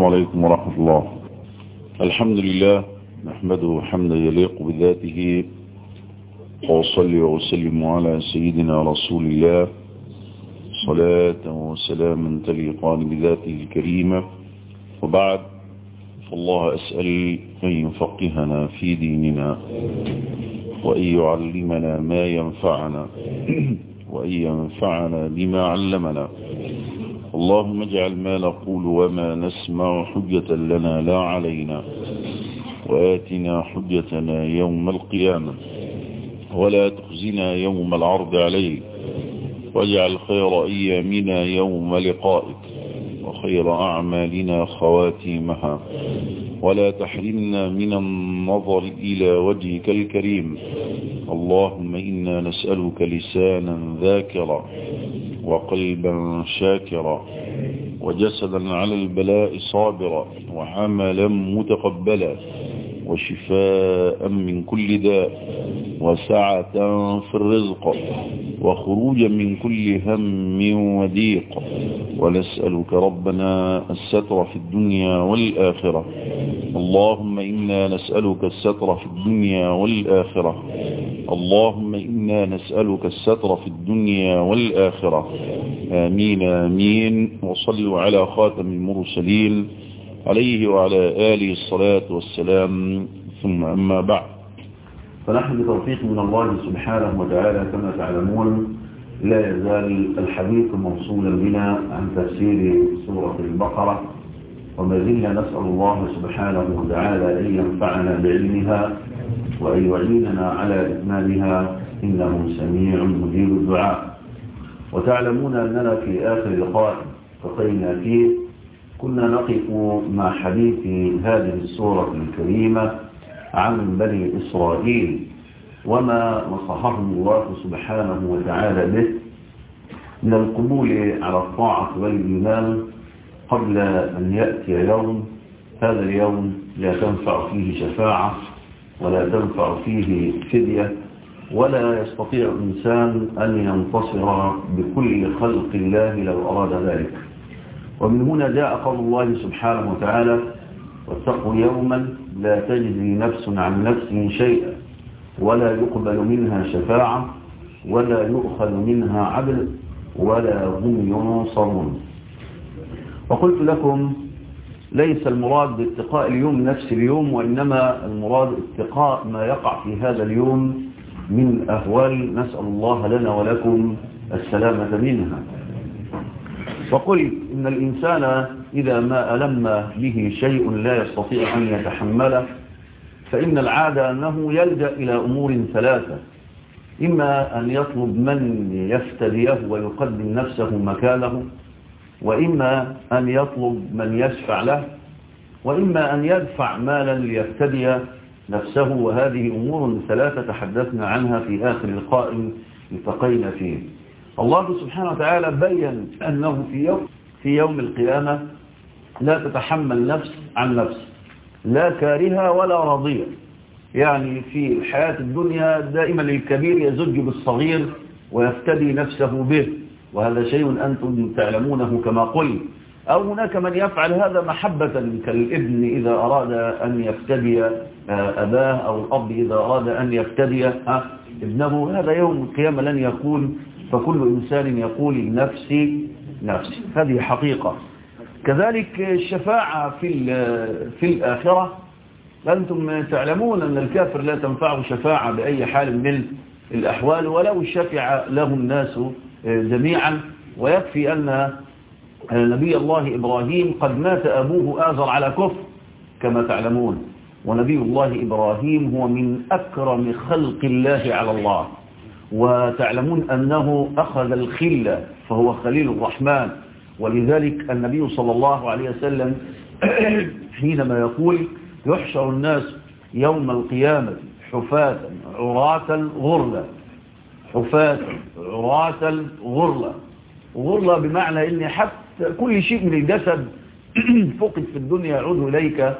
السلام عليكم ورحمة الله الحمد لله نحمده حمدا يليق بذاته وأصلي وأسلم على سيدنا رسول الله صلاة وسلاما تليقان بذاته الكريمة وبعد فالله أسأل أن يفقهنا في ديننا وأن يعلمنا ما ينفعنا وأن ينفعنا بما علمنا اللهم اجعل ما نقول وما نسمع حجة لنا لا علينا وآتنا حجتنا يوم القيامة ولا تخزنا يوم العرض عليك واجعل خير أيامنا يوم لقائك وخير أعمالنا خواتيمها ولا تحرمنا من النظر إلى وجهك الكريم اللهم إنا نسألك لسانا ذاكرا وقلبا شاكرا وجسدا على البلاء صابرا وعملا متقبلا وشفاء من كل داء وسعة في الرزق وخروجا من كل هم وضيق ونسألك ربنا الستر في الدنيا والآخرة اللهم إنا نسألك الستر في الدنيا والآخرة اللهم إنا نسألك الستر في الدنيا والآخرة آمين آمين وصلوا على خاتم المرسلين عليه وعلى آله الصلاة والسلام ثم أما بعد فنحن بتوفيق من الله سبحانه وتعالى كما تعلمون لا يزال الحديث موصولا بنا عن تفسير سورة البقرة وما زلنا نسأل الله سبحانه وتعالى أن ينفعنا بعلمها وأن يعيننا على إتمامها إنه سميع مجيب الدعاء وتعلمون أننا في آخر لقاء التقينا فيه كنا نقف مع حديث هذه السورة الكريمة عن بني إسرائيل وما نصحهم الله سبحانه وتعالى به من القبول على الطاعة والإيمان قبل أن يأتي يوم هذا اليوم لا تنفع فيه شفاعة ولا تنفع فيه فدية ولا يستطيع الإنسان أن ينتصر بكل خلق الله لو أراد ذلك ومن هنا جاء قول الله سبحانه وتعالى واتقوا يوما لا تجزي نفس عن نفس شيئا ولا يقبل منها شفاعة ولا يؤخذ منها عدل ولا هم ينصرون وقلت لكم ليس المراد باتقاء اليوم نفس اليوم وإنما المراد اتقاء ما يقع في هذا اليوم من أهوال نسأل الله لنا ولكم السلامة منها وقلت إن الإنسان إذا ما ألم به شيء لا يستطيع أن يتحمله فإن العادة أنه يلجأ إلى أمور ثلاثة إما أن يطلب من يفتديه ويقدم نفسه مكانه وإما أن يطلب من يشفع له وإما أن يدفع مالا ليفتدي نفسه وهذه أمور ثلاثة تحدثنا عنها في آخر لقاء التقينا فيه الله سبحانه وتعالى بين أنه في يوم, في يوم القيامة لا تتحمل نفس عن نفس لا كارهة ولا راضية يعني في الحياة الدنيا دائما الكبير يزج بالصغير ويفتدي نفسه به وهذا شيء أنتم تعلمونه كما قلت أو هناك من يفعل هذا محبة كالابن إذا أراد أن يفتدي أباه أو الأب إذا أراد أن يفتدي ابنه هذا يوم القيامة لن يكون فكل إنسان يقول لنفسي نفسي هذه حقيقة كذلك الشفاعة في في الآخرة أنتم تعلمون أن الكافر لا تنفعه شفاعة بأي حال من الأحوال ولو شفع له الناس جميعا ويكفي أن نبي الله إبراهيم قد مات أبوه آذر على كفر كما تعلمون ونبي الله إبراهيم هو من أكرم خلق الله على الله وتعلمون أنه أخذ الخلة فهو خليل الرحمن ولذلك النبي صلى الله عليه وسلم حينما يقول يحشر الناس يوم القيامة حفاة عراة غرلا حفاة عراة غرلا غرلا بمعنى ان حتى كل شيء من الجسد فقد في الدنيا يعود إليك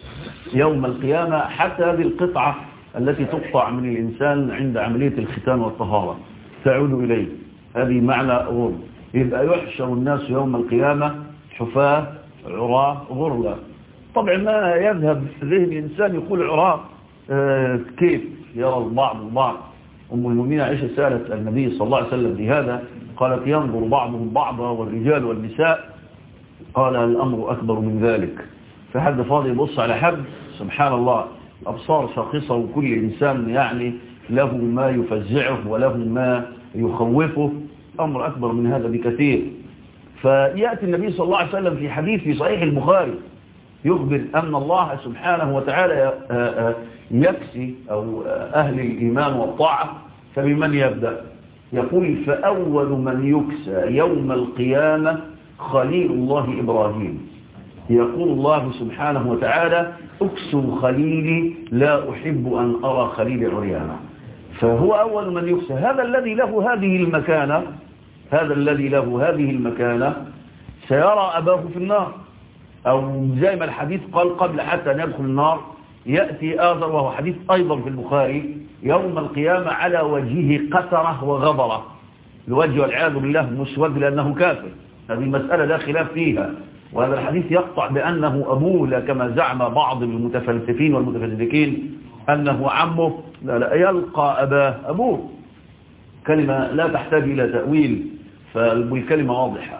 يوم القيامة حتى هذه القطعة التي تقطع من الإنسان عند عملية الختان والطهارة تعود إليه هذه معنى غرب يبقى يحشر الناس يوم القيامة حفاة عراة غرلة طبعا ما يذهب ذهن الإنسان يقول عراة آه كيف يرى البعض البعض أم المؤمنين عائشة سألت النبي صلى الله عليه وسلم بهذا قالت ينظر بعضهم بعضا والرجال والنساء قال الأمر أكبر من ذلك فحد فاضي يبص على حد سبحان الله أبصار شاخصة وكل إنسان يعني له ما يفزعه وله ما يخوفه أمر أكبر من هذا بكثير فيأتي النبي صلى الله عليه وسلم في حديث في صحيح البخاري يخبر أن الله سبحانه وتعالى يكسي أو أهل الإيمان والطاعة فبمن يبدأ يقول فأول من يكسى يوم القيامة خليل الله إبراهيم يقول الله سبحانه وتعالى أكسوا خليلي لا أحب أن أرى خليلي عريانا فهو أول من يكسى هذا الذي له هذه المكانة هذا الذي له هذه المكانة سيرى أباه في النار أو زي ما الحديث قال قبل حتى أن يدخل النار يأتي آذر وهو حديث أيضا في البخاري يوم القيامة على وجهه قترة وغبرة الوجه والعياذ بالله مسود لأنه كافر هذه المسألة لا خلاف فيها وهذا الحديث يقطع بأنه أبوه لا كما زعم بعض المتفلسفين والمتفلسفين أنه عمه لا لا يلقى أباه أبوه كلمة لا تحتاج إلى تأويل فالكلمة واضحة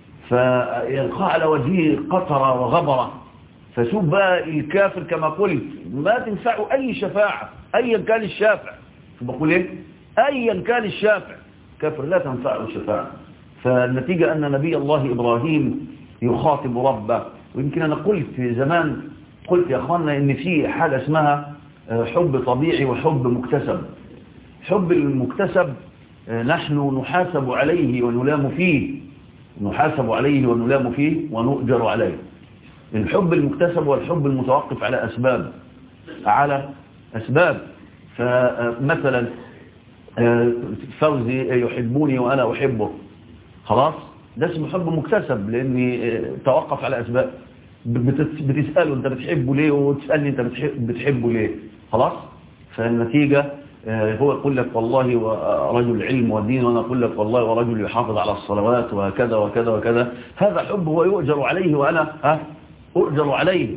فيلقى على وجهه قطرة وغبرة فشوف بقى الكافر كما قلت ما تنفعه أي شفاعة أيا كان الشافع بقول إيه أيا كان الشافع كافر لا تنفعه الشفاعة فالنتيجة أن نبي الله إبراهيم يخاطب ربه ويمكن أنا قلت في زمان قلت يا أخوانا إن في حاجة اسمها حب طبيعي وحب مكتسب حب المكتسب نحن نحاسب عليه ونلام فيه نحاسب عليه ونلام فيه ونؤجر عليه الحب المكتسب والحب المتوقف على أسباب على أسباب فمثلا فوزي يحبوني وأنا أحبه خلاص ده اسمه حب مكتسب لأني توقف على أسباب بتسأله أنت بتحبه ليه وتسألني أنت بتحبه ليه خلاص فالنتيجة هو يقول لك والله ورجل علم ودين وانا اقول لك والله ورجل يحافظ على الصلوات وكذا وكذا وكذا هذا حب هو يؤجر عليه وانا ها أؤجر عليه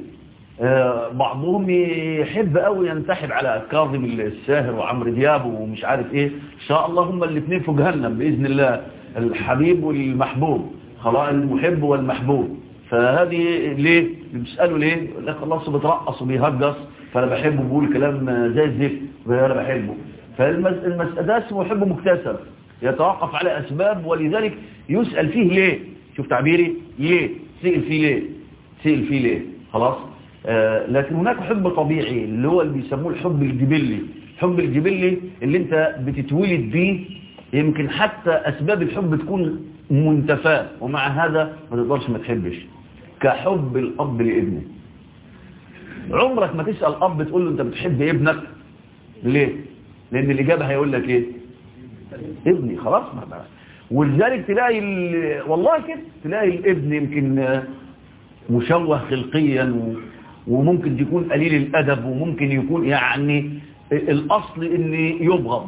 بعضهم يحب قوي ينتحب على كاظم الساهر وعمرو دياب ومش عارف ايه ان شاء الله هم الاثنين في جهنم باذن الله الحبيب والمحبوب خلاص المحب والمحبوب فهذه ليه بيسالوا ليه يقول لك الله بترقص وبيهجص فانا بحبه بقول كلام زي الزفت انا بحبه فالمسألة ده اسمه حب مكتسب يتوقف على أسباب ولذلك يسأل فيه ليه شوف تعبيري ليه سئل فيه ليه سئل فيه ليه خلاص آه لكن هناك حب طبيعي اللي هو اللي بيسموه الحب الجبلي الحب الجبلي اللي انت بتتولد بيه يمكن حتى أسباب الحب تكون منتفاة ومع هذا ما تقدرش ما تحبش كحب الأب لابنه عمرك ما تسأل أب تقول له أنت بتحب ابنك ليه لأن الإجابة هيقول لك إيه ابني خلاص ما ولذلك تلاقي ال... والله كده تلاقي الابن يمكن مشوه خلقيا وممكن يكون قليل الأدب وممكن يكون يعني الأصل إن يبغض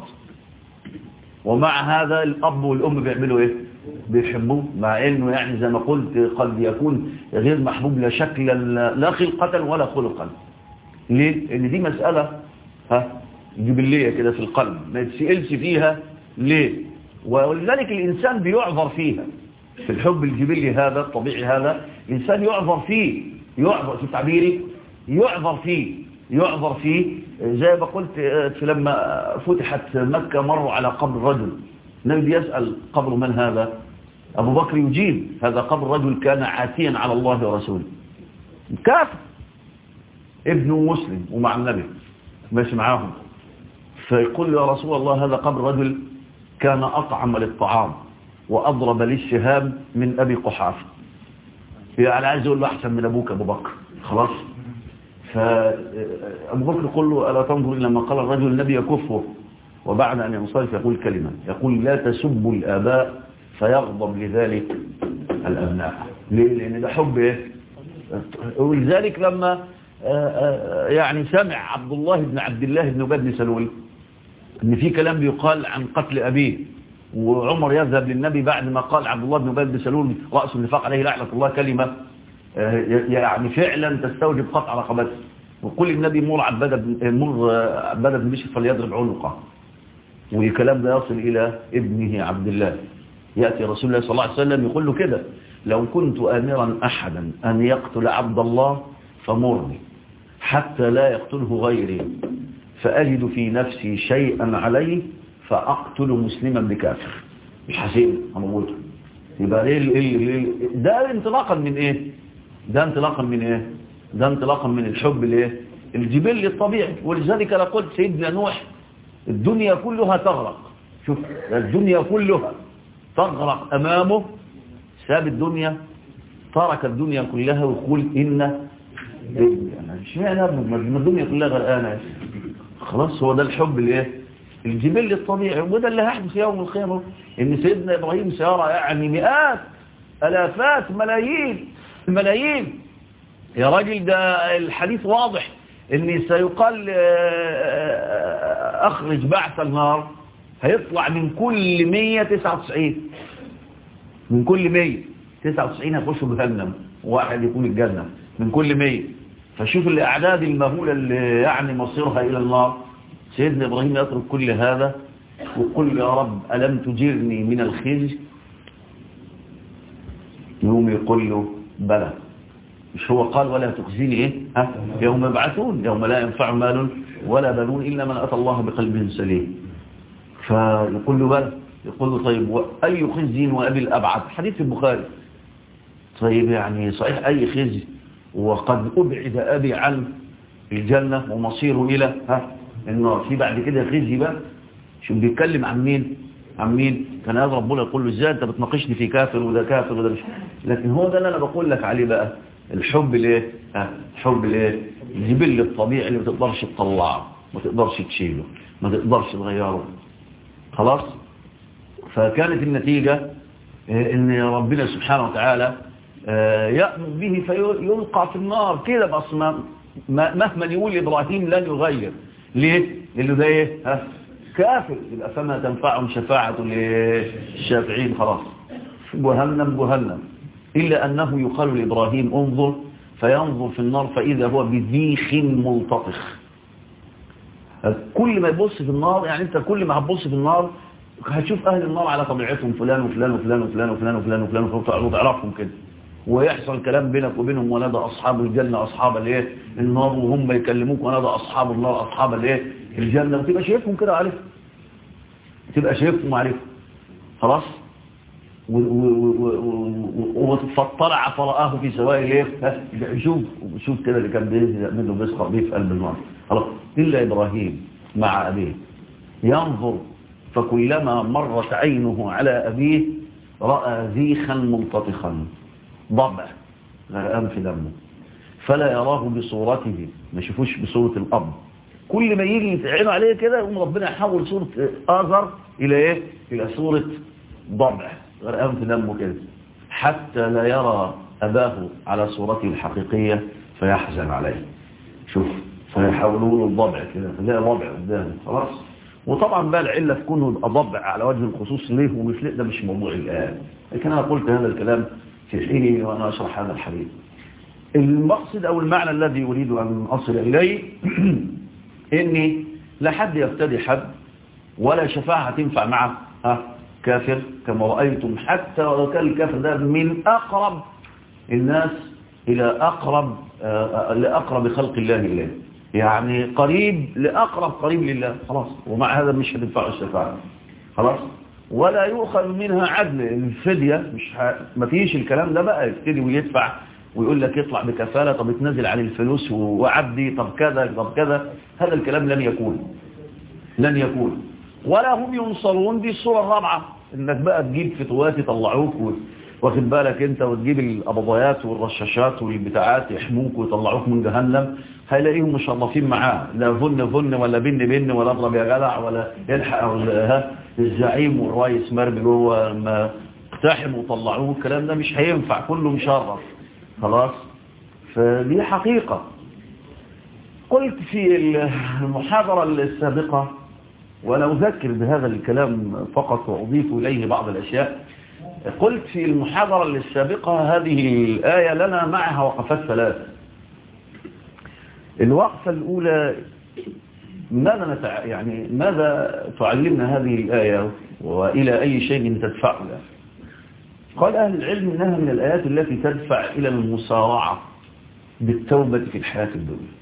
ومع هذا الأب والأم بيعملوا إيه بيحبوه مع إنه يعني زي ما قلت قد يكون غير محبوب لا شكلا لا خلقة ولا خلقا ليه؟ لأن دي مسألة ها جبلية كده في القلب ما يتسئلش فيها ليه ولذلك الإنسان بيعذر فيها في الحب الجبلي هذا الطبيعي هذا الإنسان يعذر فيه يعذر في تعبيري يعذر فيه يعذر فيه زي ما قلت لما فتحت مكة مروا على قبر رجل النبي يسأل قبر من هذا أبو بكر يجيب هذا قبر رجل كان عاتيا على الله ورسوله كافر ابنه مسلم ومع النبي ماشي معاهم فيقول يا رسول الله هذا قبر رجل كان أطعم للطعام وأضرب للشهام من أبي قحافة يعني عايز يقول له أحسن من أبوك أبو بكر خلاص فأبو بكر يقول له ألا تنظر إلى ما قال الرجل النبي يكفه وبعد أن ينصرف يقول كلمة يقول لا تسبوا الآباء فيغضب لذلك الأبناء ليه؟ لأن ده حب إيه؟ ولذلك لما يعني سمع عبد الله بن عبد الله بن أبي بن سلول ان في كلام بيقال عن قتل أبيه وعمر يذهب للنبي بعد ما قال عبد الله بن أبي بن سلول رأس النفاق عليه لعنة الله كلمة يعني فعلا تستوجب قطع رقبته وقل النبي مر عبادة بن مر عبادة بن بشر فليضرب عنقه والكلام ده يصل إلى ابنه عبد الله يأتي رسول الله صلى الله عليه وسلم يقول له كده لو كنت آمرا أحدا أن يقتل عبد الله فمرني حتى لا يقتله غيري فأجد في نفسي شيئا عليه فأقتل مسلما بكافر مش حسين هموته يبقى ليه ليه ليه ده انطلاقا من ايه ده انطلاقا من ايه ده انطلاقا من الحب الايه الجبل الطبيعي ولذلك انا قلت سيدنا نوح الدنيا كلها تغرق شوف الدنيا كلها تغرق امامه ساب الدنيا ترك الدنيا كلها ويقول ان انا مش معنى ما الدنيا كلها غرقانه خلاص هو ده الحب الايه الجبل الطبيعي وده اللي هيحدث يوم القيامه ان سيدنا ابراهيم سيرى يعني مئات الافات ملايين الملايين يا راجل ده الحديث واضح ان سيقال اخرج بعث النار هيطلع من كل 199 من كل 199 هيخشوا جهنم واحد يكون الجنة من كل 100 فشوف الاعداد المهولة اللي يعني مصيرها الى النار سيدنا ابراهيم يترك كل هذا وقل يا رب ألم تجرني من الخزي يوم يقول له بلى مش هو قال ولا تخزيني ايه ها يوم يبعثون يوم لا ينفع مال ولا بنون إلا من أتى الله بقلب سليم فيقول له بلى يقول له طيب وأي خزي وأبي الأبعد حديث البخاري طيب يعني صحيح أي خزي وقد أبعد أبي عن الجنة ومصيره إلى ها النار في بعد كده خزي بقى شو بيتكلم عن مين عن مين كان هذا ربنا يقول له ازاي انت بتناقشني في كافر وده كافر وده مش لكن هو ده اللي انا بقول لك عليه بقى الحب الايه ها الحب الايه الجبل الطبيعي اللي ما تقدرش تطلعه ما تقدرش تشيله ما تقدرش تغيره خلاص فكانت النتيجة ان ربنا سبحانه وتعالى يأمر به فيلقى في النار كده بس مهما يقول إبراهيم لن يغير ليه؟ اللي ده ايه؟ ها؟ كافر يبقى فما تنفعهم شفاعة للشافعين خلاص جهنم جهنم إلا أنه يقال لإبراهيم انظر فينظر في النار فإذا هو بذيخ ملتطخ كل ما يبص في النار يعني أنت كل ما هتبص في النار هتشوف أهل النار على طبيعتهم فلان وفلان وفلان وفلان وفلان وفلان وفلان وفلان وتعرفهم كده ويحصل كلام بينك وبينهم ونادى أصحاب الجنة أصحاب الايه النار وهم يكلموك ونادى أصحاب النار أصحاب الايه الجنة وتبقى شايفهم كده عارف تبقى شايفهم عارف خلاص فاطلع فرآه في سواء الايه شوف شوف كده اللي كان بينزل منه بيسخر بيه في قلب النار خلاص إلا إبراهيم مع أبيه ينظر فكلما مرت عينه على أبيه رأى ذيخا ملتطخا ضبع غرقان في دمه فلا يراه بصورته ما يشوفوش بصورة الأب كل ما يجي يتعين عليه كده يقوم ربنا يحول صورة آذر إلى إيه؟ إلى صورة ضبع غرقان في دمه كده حتى لا يرى أباه على صورته الحقيقية فيحزن عليه شوف فيحولوا له الضبع كده فلاقي ضبع قدامه خلاص وطبعا بقى العلة في كونه يبقى ضبع على وجه الخصوص ليه ومش ليه ده مش موضوع الآن لكن أنا قلت هذا الكلام في حيني وأنا أشرح هذا الحديث المقصد أو المعنى الذي أريد أن أصل إليه إني لا حد يفتدي حد ولا شفاعة تنفع معه ها كافر كما رأيتم حتى ولو كان الكافر ده من أقرب الناس إلى أقرب آه لأقرب خلق الله إليه يعني قريب لأقرب قريب لله خلاص ومع هذا مش هتنفع الشفاعة خلاص ولا يؤخذ منها عدل الفدية مش ه... ما فيش الكلام ده بقى يبتدي ويدفع ويقول لك يطلع بكفالة طب يتنزل عن الفلوس وعبدي طب كذا طب كذا هذا الكلام لن يكون لن يكون ولا هم ينصرون دي الصورة الرابعة انك بقى تجيب فتوات يطلعوك و... واخد بالك انت وتجيب القبضيات والرشاشات والبتاعات يحموك ويطلعوك من جهنم هيلاقيهم مشرفين معاه لا فن فن ولا بن بن ولا اضرب يا جدع ولا يلحق ها الزعيم والرئيس مرمي جوه ما اقتحموا وطلعوه الكلام ده مش هينفع كله مشرف خلاص فدي حقيقة قلت في المحاضرة السابقة ولا أذكر بهذا الكلام فقط وأضيف إليه بعض الأشياء قلت في المحاضرة السابقة هذه الآية لنا معها وقفات ثلاثة الوقفة الأولى ماذا نتع... يعني ماذا تعلمنا هذه الآية وإلى أي شيء تدفعنا قال أهل العلم إنها من الآيات التي تدفع إلى المسارعة بالتوبة في الحياة الدنيا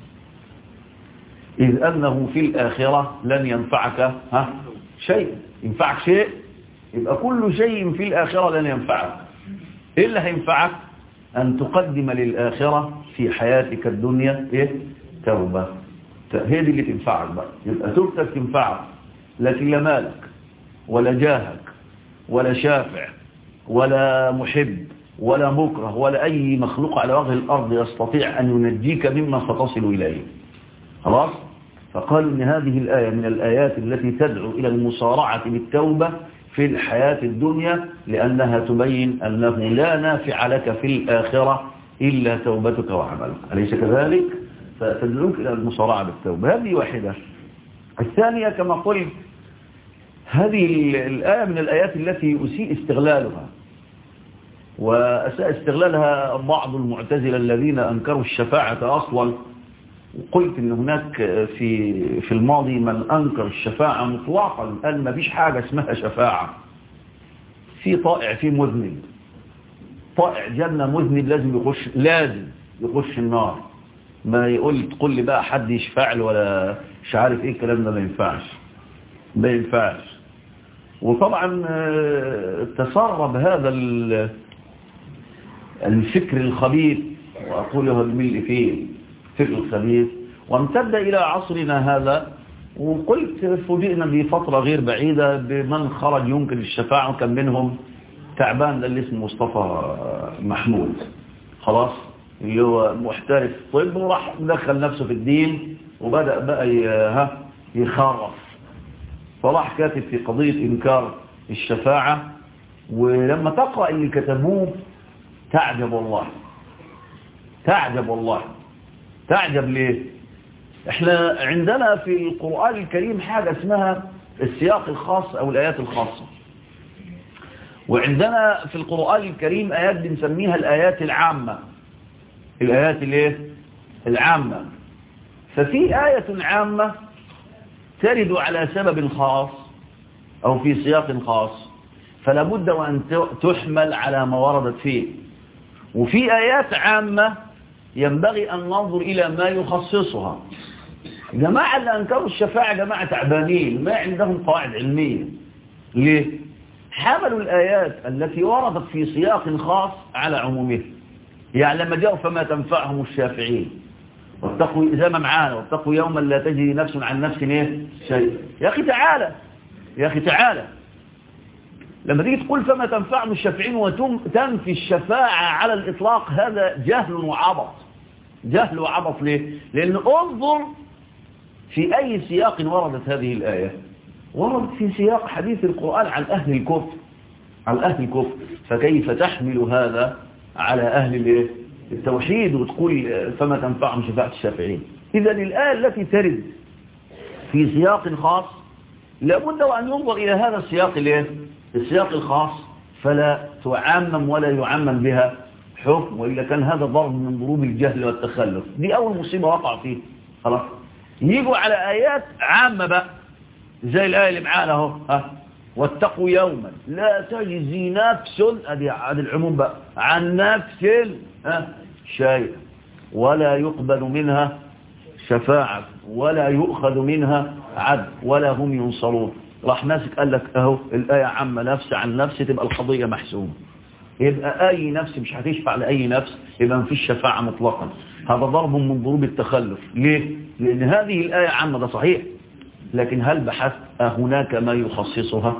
إذ أنه في الآخرة لن ينفعك ها شيء ينفعك شيء يبقى كل شيء في الآخرة لن ينفعك إيه اللي هينفعك أن تقدم للآخرة في حياتك الدنيا إيه توبة هي دي اللي تنفعك بقى يبقى توبتك تنفعك لكن لا مالك ولا جاهك ولا شافع ولا محب ولا مكره ولا أي مخلوق على وجه الأرض يستطيع أن ينجيك مما ستصل إليه خلاص فقالوا إن هذه الآية من الآيات التي تدعو إلى المصارعة بالتوبة في الحياة الدنيا لأنها تبين أنه لا نافع لك في الآخرة إلا توبتك وعملك أليس كذلك؟ فتدعوك إلى المصارعة بالتوبة هذه واحدة الثانية كما قلت هذه الآية من الآيات التي أسيء استغلالها وأساء استغلالها بعض المعتزلة الذين أنكروا الشفاعة أصلا وقلت ان هناك في في الماضي من انكر الشفاعة مطلقا قال ما فيش حاجة اسمها شفاعة في طائع في مذنب طائع جنة مذنب لازم يخش لازم يخش النار ما يقول تقول لي بقى حد يشفع له ولا مش عارف ايه الكلام ده ما ينفعش ما ينفعش وطبعا تسرب هذا الفكر الخبيث واقوله الملء فيه فكر الخبيث وامتد إلى عصرنا هذا وقلت فوجئنا بفترة غير بعيدة بمن خرج يمكن الشفاعة وكان منهم تعبان اللي اسمه مصطفى محمود خلاص اللي هو محترف طب وراح دخل نفسه في الدين وبدأ بقى ها يخرف فراح كاتب في قضية إنكار الشفاعة ولما تقرأ اللي كتبوه تعجب والله تعجب والله تعجب ليه احنا عندنا في القرآن الكريم حاجة اسمها السياق الخاص او الايات الخاصة وعندنا في القرآن الكريم ايات بنسميها الايات العامة الايات الايه العامة ففي آية عامة ترد على سبب خاص او في سياق خاص فلا بد وان تحمل على ما وردت فيه وفي آيات عامة ينبغي أن ننظر إلى ما يخصصها جماعة اللي أنكروا الشفاعة جماعة تعبانين ما عندهم قواعد علمية ليه؟ حملوا الآيات التي وردت في سياق خاص على عمومها يعني لما جاءوا فما تنفعهم الشافعين واتقوا زي ما معانا واتقوا يوما لا تجري نفس عن نفس ايه شيء يا أخي تعالى يا أخي تعالى لما تيجي تقول فما تنفعهم الشافعين وتنفي الشفاعة على الإطلاق هذا جهل وعبط جهل وعبط ليه لأن انظر في أي سياق وردت هذه الآية وردت في سياق حديث القرآن عن أهل الكفر عن أهل الكفر فكيف تحمل هذا على أهل التوحيد وتقول فما تنفعهم شفاعة الشافعين إذا الآية التي ترد في سياق خاص لابد وأن ينظر إلى هذا السياق الايه السياق الخاص فلا تعمم ولا يعمم بها حكم وإلا كان هذا ضرب من ضروب الجهل والتخلف دي أول مصيبة وقع فيه خلاص يجوا على آيات عامة بقى زي الآية اللي معانا اهو ها واتقوا يوما لا تجزي نفس ادي عاد العموم بقى عن نفس ها شيء ولا يقبل منها شفاعة ولا يؤخذ منها عدل ولا هم ينصرون راح ماسك قال لك اهو الآية عامة نفس عن نفس تبقى القضية محسومة يبقى أي نفس مش هتشفع لأي نفس يبقى مفيش شفاعة مطلقا هذا ضرب من ضروب التخلف ليه؟ لأن هذه الآية عامة ده صحيح لكن هل بحثت أهناك ما يخصصها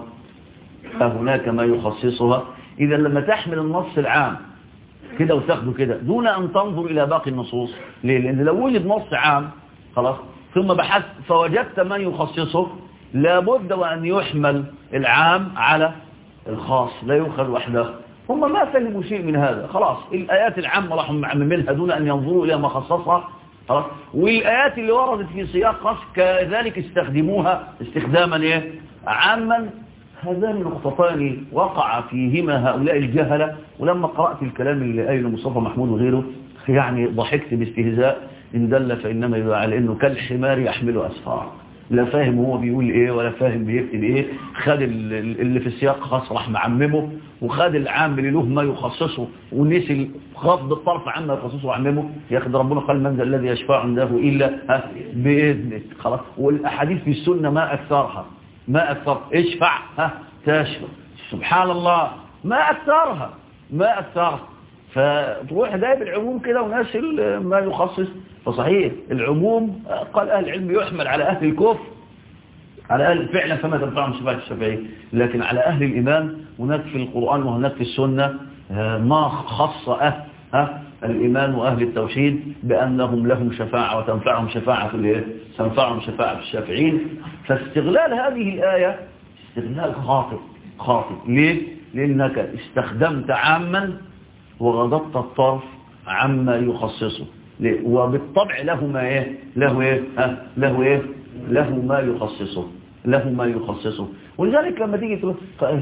أهناك ما يخصصها إذا لما تحمل النص العام كده وتاخده كده دون أن تنظر إلى باقي النصوص ليه؟ لأن لو وجد نص عام خلاص ثم بحثت فوجدت ما يخصصه لابد وأن يحمل العام على الخاص لا يؤخذ وحده هم ما سلموا شيء من هذا خلاص الآيات العامة راحوا معممينها دون أن ينظروا إلى ما خصصها خلاص والآيات اللي وردت في سياق خاص كذلك استخدموها استخداما إيه؟ عاما هذان نقطتان وقع فيهما هؤلاء الجهلة ولما قرأت الكلام اللي قايله مصطفى محمود وغيره يعني ضحكت باستهزاء إن دل فإنما يدل على إنه كالحمار يحمل أسفار لا فاهم هو بيقول إيه ولا فاهم بيكتب إيه خد اللي في السياق خاص راح معممه وخد العام اللي له ما يخصصه ونسي خفض الطرف عما يخصصه وعممه ياخد ربنا قال من ذا الذي يشفع عنده إلا بإذنه خلاص والأحاديث في السنة ما أكثرها ما أكثر اشفع ها تشفع سبحان الله ما أكثرها ما أكثرها فتروح جايب العموم كده وناس ما يخصص فصحيح العموم قال أهل العلم يحمل على أهل الكفر على أهل فعلا فما تنفعهم شفاعة الشافعية لكن على أهل الإيمان هناك في القرآن وهناك في السنة ما خص أهل ها الإيمان وأهل التوحيد بأنهم لهم شفاعة وتنفعهم شفاعة في الايه تنفعهم شفاعة في الشافعين فاستغلال هذه الآية استغلال خاطئ خاطئ ليه؟ لأنك استخدمت عاما وغضبت الطرف عما يخصصه وبالطبع له ما ايه له ايه ها له ايه له ما يخصصه له ما يخصصه ولذلك لما تيجي تقول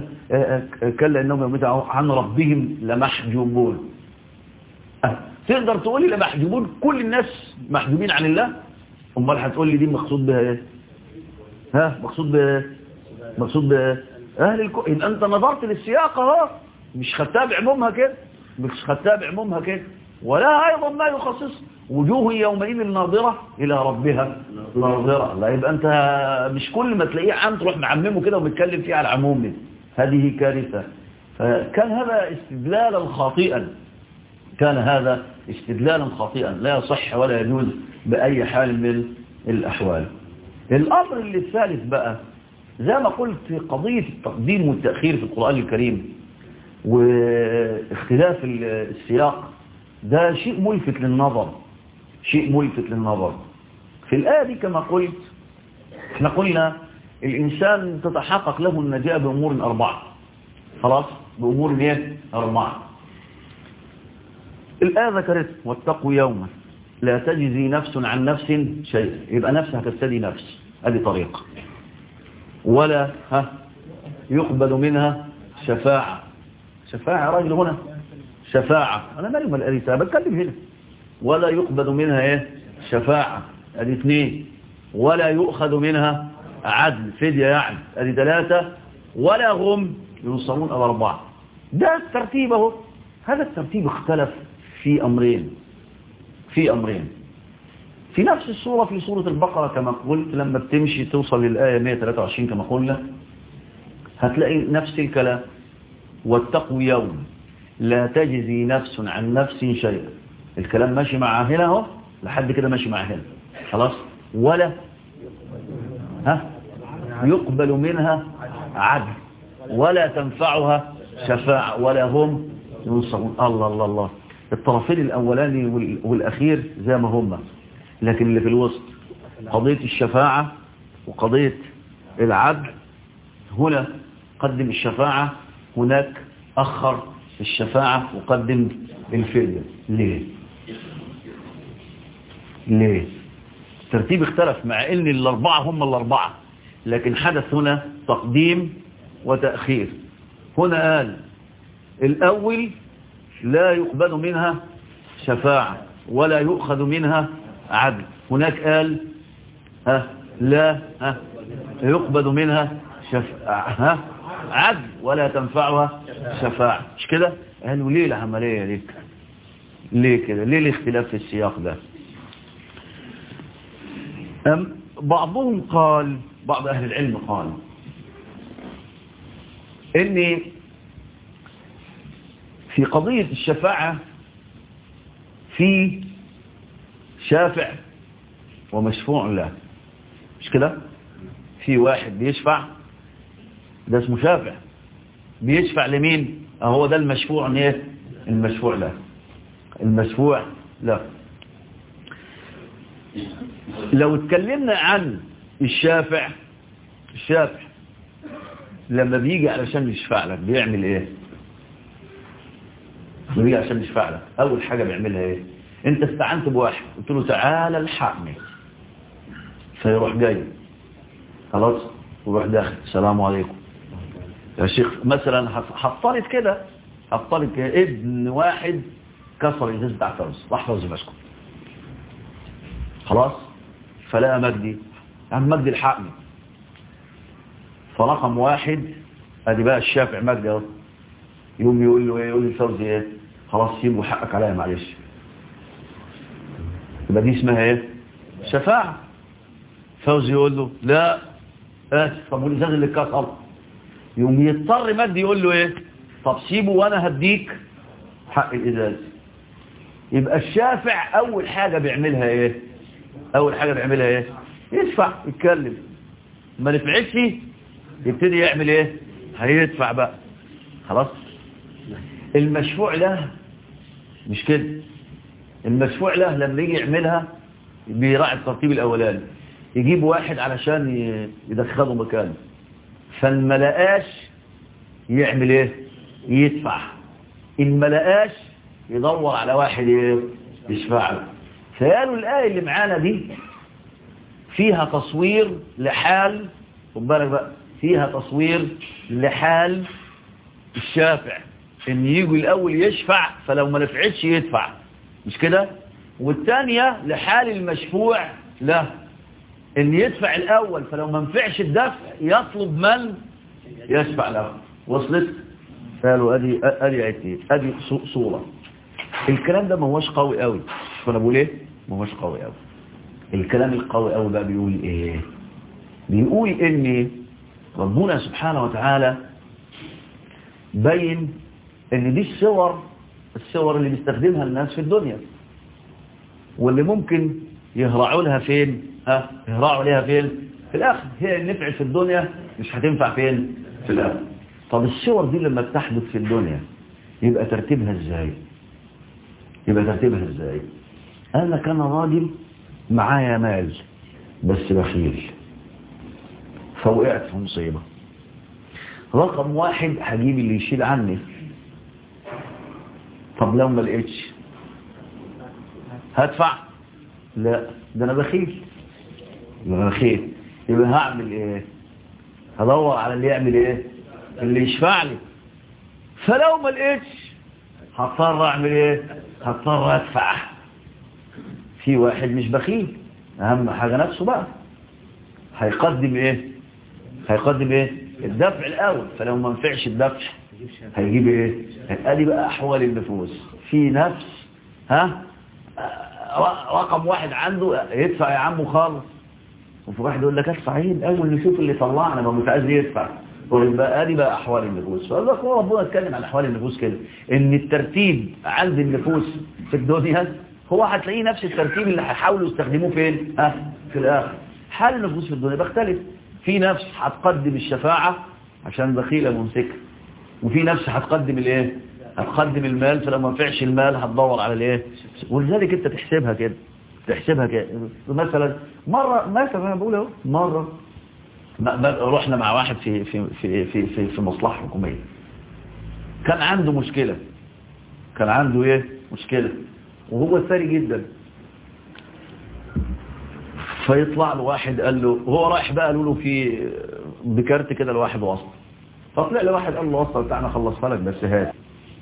كلا انهم يوم عن ربهم لمحجوبون تقدر تقول لي لمحجوبون كل الناس محجوبين عن الله امال هتقول لي دي مقصود بها ايه ها مقصود بها مقصود بها اهل الكو يبقى انت نظرت للسياق اهو مش خدتها بعمومها كده مش خدتها بعمومها كده ولا ايضا ما يخصص وجوه يومئذ ناظرة إلى ربها ناظرة لا يبقى أنت مش كل ما تلاقيه عام تروح معممه كده ومتكلم فيه على العموم هذه كارثة فكان هذا استدلالا خاطئا كان هذا استدلالا خاطئا لا يصح ولا يجوز بأي حال من الأحوال الأمر اللي الثالث بقى زي ما قلت في قضية التقديم والتأخير في القرآن الكريم واختلاف السياق ده شيء ملفت للنظر شيء ملفت للنظر في الآية دي كما قلت احنا قلنا الإنسان تتحقق له النجاة بأمور أربعة خلاص بأمور ايه أربعة الآية ذكرت واتقوا يوما لا تجزي نفس عن نفس شيء يبقى نفسها تستدي نفس هذه طريقة ولا ها يقبل منها شفاعة شفاعة راجل هنا شفاعة أنا مالي من الأريسة بتكلم هنا ولا يقبل منها ايه شفاعة ادي اثنين ولا يؤخذ منها عدل فدية يعني ادي ثلاثة ولا هم ينصرون او اربعة ده الترتيب اهو هذا الترتيب اختلف في امرين في امرين في نفس الصورة في سورة البقرة كما قلت لما بتمشي توصل للآية 123 كما قلنا هتلاقي نفس الكلام واتقوا يوم لا تجزي نفس عن نفس شيئا الكلام ماشي مع هنا اهو لحد كده ماشي مع هنا خلاص ولا ها يقبل منها عدل ولا تنفعها شفاعة ولا هم ينصرون الله الله الله الطرفين الأولاني والأخير زي ما هم لكن اللي في الوسط قضية الشفاعة وقضية العدل هنا قدم الشفاعة هناك أخر الشفاعة وقدم الفدية ليه ليه الترتيب اختلف مع ان الاربعة هم الاربعة لكن حدث هنا تقديم وتأخير هنا قال الاول لا يقبل منها شفاعة ولا يؤخذ منها عدل هناك قال ها لا ها يقبل منها شفاعة ها عدل ولا تنفعها شفاعة مش كده قالوا ليه العملية دي ليه كده ليه الاختلاف في السياق ده أم بعضهم قال بعض أهل العلم قال إن في قضية الشفاعة في شافع ومشفوع له مش كده في واحد بيشفع ده اسمه شافع بيشفع لمين اهو ده المشفوع ايه المشفوع له المشفوع له لو اتكلمنا عن الشافع الشافع لما بيجي علشان يشفع لك بيعمل ايه لما بيجي علشان يشفع لك اول حاجة بيعملها ايه انت استعنت بواحد قلت له تعالى الحقني فيروح جاي خلاص ويروح داخل السلام عليكم يا شيخ مثلا هفترض كده هفترض كده ابن واحد كسر الازاز بتاع فوز راح فوز ماسكه خلاص فلقى مجدي يا عم مجدي الحقني فرقم واحد ادي بقى الشافع مجدي اهو يقوم يقول له ايه يقول لفوزي ايه خلاص سيبه حقك عليا معلش يبقى دي اسمها ايه شفاعة فوزي يقول له لا اسف طب والازاز اللي اتكسر يقوم يضطر مجدي يقول له ايه طب سيبه وانا هديك حق الازاز يبقى الشافع اول حاجة بيعملها ايه اول حاجة بيعملها ايه يدفع يتكلم ما نفعتش يبتدي يعمل ايه هيدفع بقى خلاص المشفوع له مش كده المشفوع له لما يجي يعملها بيراعي الترتيب الاولاني يجيب واحد علشان يدخله مكانه فما لقاش يعمل ايه يدفع ان ما لقاش يدور على واحد ايه يشفع له فقالوا الايه اللي معانا دي فيها تصوير لحال خد بالك بقى فيها تصوير لحال الشافع ان يجي الاول يشفع فلو ما نفعتش يدفع مش كده والثانيه لحال المشفوع له ان يدفع الاول فلو ما نفعش الدفع يطلب من يشفع له وصلت قالوا ادي ادي عتي ادي صوره الكلام ده ما هوش قوي قوي فانا بقول ايه ما هوش قوي قوي الكلام القوي قوي بقى بيقول ايه بيقول ان ربنا سبحانه وتعالى بين ان دي الصور الصور اللي بيستخدمها الناس في الدنيا واللي ممكن يهرعوا لها فين ها يهرعوا لها فين في الاخر هي اللي نفعت في الدنيا مش هتنفع فين في الاخر طب الصور دي لما بتحدث في الدنيا يبقى ترتيبها ازاي يبقى ترتيبها ازاي انا كان راجل معايا مال بس بخيل فوقعت في مصيبة رقم واحد هجيب اللي يشيل عني طب لو ما لقيتش هدفع لا ده انا بخيل انا بخيل يبقى هعمل ايه هدور على اللي يعمل ايه اللي يشفع لي فلو ما لقيتش هضطر اعمل ايه هضطر ادفع في واحد مش بخيل اهم حاجة نفسه بقى هيقدم ايه هيقدم ايه الدفع الاول فلو ما نفعش الدفع هيجيب ايه ادي بقى احوال النفوس في نفس ها رقم واحد عنده يدفع يا عم خالص وفي واحد يقول لك ادفع ايه الاول نشوف اللي طلعنا ما مش عايز يدفع ويبقى ادي بقى احوال النفوس فقال لك هو ربنا اتكلم عن احوال النفوس كده ان الترتيب عند النفوس في الدنيا هو هتلاقيه نفس الترتيب اللي هيحاولوا يستخدموه فين ها في الاخر حال النفوس في الدنيا بيختلف في نفس هتقدم الشفاعة عشان بخيلة ممسكة وفي نفس هتقدم الايه هتقدم المال فلو ما نفعش المال هتدور على الايه ولذلك انت تحسبها كده تحسبها كده مثلا مرة مثلا انا بقول اهو مرة رحنا مع واحد في في في في في, في مصلحة حكومية كان عنده مشكلة كان عنده ايه مشكلة وهو ثري جدا فيطلع له واحد قال له هو رايح بقى قالوا له في بكارت كده لواحد وسط فطلع له واحد قال له وسط بتاعنا خلصها لك بس هات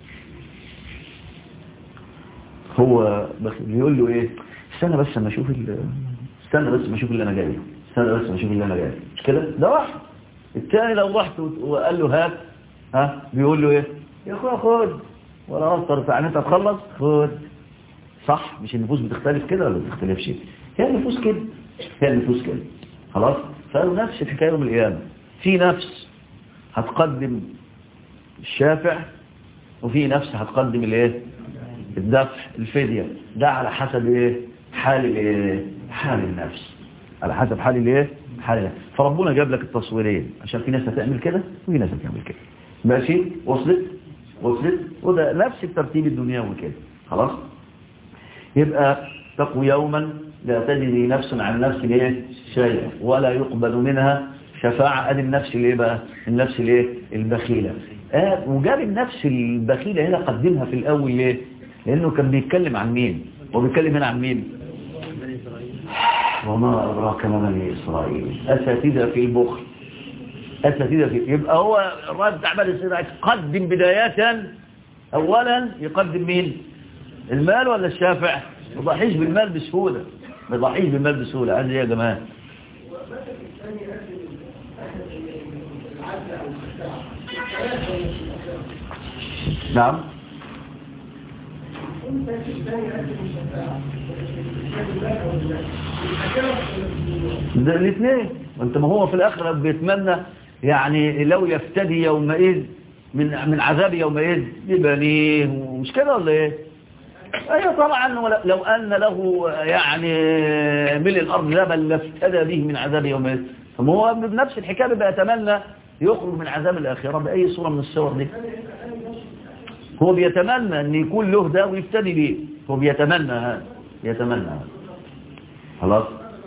هو بيقول له ايه استنى بس اما اشوف استنى بس اما اشوف اللي انا جاي استنى بس اما اشوف اللي انا جاي مش كده ده واحد الثاني لو رحت وقال له هات ها بيقول له ايه يا اخويا خد ولا اثر بتاع انت تخلص خد صح مش النفوس بتختلف كده ولا بتختلفش هي النفوس كده هي النفوس كده خلاص فقالوا نفس الحكايه يوم القيامه في نفس هتقدم الشافع وفي نفس هتقدم الايه الدفع الفدية ده على حسب ايه حال الايه حال النفس على حسب حال الايه حال النفس فربنا جاب لك التصويرين عشان في ناس هتعمل كده وفي ناس هتعمل كده ماشي وصلت وصلت وده نفس الترتيب الدنيوي كده خلاص يبقى تقوى يوما لا تجزي نفس عن نفس ايه شيئا ولا يقبل منها شفاعة ادي النفس الايه بقى النفس الايه البخيلة آه وجاب النفس البخيلة هنا قدمها في الاول ليه لانه كان بيتكلم عن مين هو بيتكلم هنا عن مين وما أدراك ما بني إسرائيل أساتذة في البخل أساتذة فيه يبقى هو الراجل بتاع بني إسرائيل يقدم بداية أولا يقدم مين المال ولا الشافع ما يضحيش بالمال بسهولة ما يضحيش بالمال بسهولة هذا يا جماعة نعم ده الاثنين انت ما هو في الاخر بيتمنى يعني لو يفتدي يومئذ من من عذاب يومئذ ببنيه مش كده ولا ايه ايوه طبعا لو ان له يعني ملء الارض ذهبا لافتدى به من عذاب يومئذ فما هو بنفس الحكايه بيتمنى يخرج من عذاب الاخره باي صوره من الصور دي هو بيتمنى ان يكون له ده ويفتدي به هو بيتمنى هذا يتمنى هذا خلاص